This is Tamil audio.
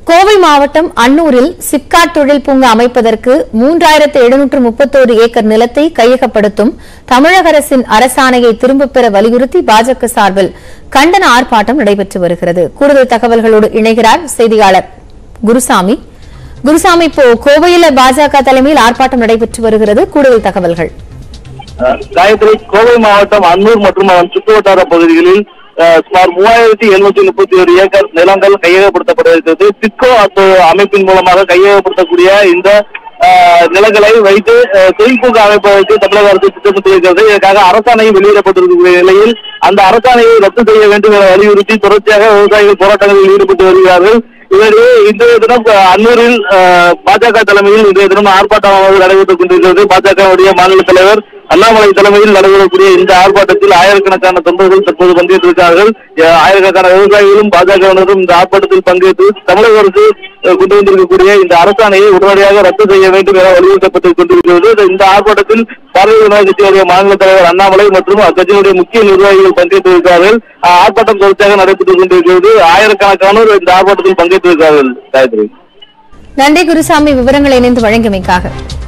கோவை மாவட்டம் அன்னூரில் சிப்காட் தொழில் பூங்கா அமைப்பதற்கு மூன்றாயிரத்து எழுநூற்று முப்பத்தோரு ஏக்கர் நிலத்தை கையகப்படுத்தும் தமிழக அரசின் அரசாணையை திரும்பப் பெற வலியுறுத்தி பாஜக சார்பில் கண்டன ஆர்ப்பாட்டம் நடைபெற்று வருகிறது கூடுதல் தகவல்களோடு இணைகிறார் செய்தியாளர் குருசாமி குருசாமி இப்போ கோவையில் பாஜக தலைமையில் ஆர்ப்பாட்டம் நடைபெற்று வருகிறது கூடுதல் தகவல்கள் அஹ் காயத்ரி கோவை மாவட்டம் அன்னூர் மற்றும் அதன் சுற்றுவட்டார பகுதிகளில் அஹ், சுமார் மூவாயிரத்தி எழுநூத்தி முப்பத்தி ஒரு ஏக்கர் நிலங்கள் கையகப்படுத்தப்பட இருக்கிறது சிட்கோ அத்து அமைப்பின் மூலமாக கையகப்படுத்தக்கூடிய இந்த அஹ், நிலங்களை வைத்து அஹ், தொழில்பூங்கா அமைப்பதற்கு தமிழக அரசு திட்டமிட்டு இருக்கிறது இதற்காக அரசாணையும் வெளியிடப்பட்டிருக்கக்கூடிய நிலையில் அந்த அரசாணையை ரத்து செய்ய வேண்டும் என வலியுறுத்தி தொடர்ச்சியாக விவசாயிகள் போராட்டங்களில் ஈடுபட்டு வருகிறார்கள் இவரிடையே இன்றைய தினம் அஹ், அன்னூரில் அஹ், பாஜக தலைமையில் இன்றைய தினம் ஆர்ப்பாட்டமாக நடைபெற்றுக் கொண்டிருக்கிறது பாஜகவுடைய மாநில தலைவர் அண்ணாமலை தலைமையில் நடைபெறக்கூடிய இந்த ஆர்ப்பாட்டத்தில் ஆயிரக்கணக்கான தொண்டர்கள் தற்போது பங்கேற்றிருக்கிறார்கள் அஹ், ஆயிரக்கணக்கான விவசாயிகளும் பாஜகவினரும் இந்த ஆர்ப்பாட்டத்தில் பங்கேற்று தமிழக அரசு அஹ், கொண்டு வந்திருக்கக்கூடிய இந்த அரசாணையை உடனடியாக ரத்து செய்ய வேண்டும் என வலியுறுத்தப்பட்டுக் கொண்டிருக்கிறது இந்த ஆர்ப்பாட்டத்தில் பாரதிய ஜனதா கட்சியுடைய மாநில தலைவர் அண்ணாமலை மற்றும் அக்கட்சியினுடைய முக்கிய நிர்வாகிகள் பங்கேற்றிருக்கிறார்கள் அஹ், ஆர்ப்பாட்டம் தொடர்ச்சியாக நடைபெற்றுக் கொண்டிருக்கிறது ஆயிரக்கணக்கானோர் இந்த ஆர்ப்பாட்டத்தில் பங்கேற்றிருக்கிறார்கள் காயத்ரி நன்றி குருசாமி விவரங்களை இணைந்து வழங்கியமைக்காக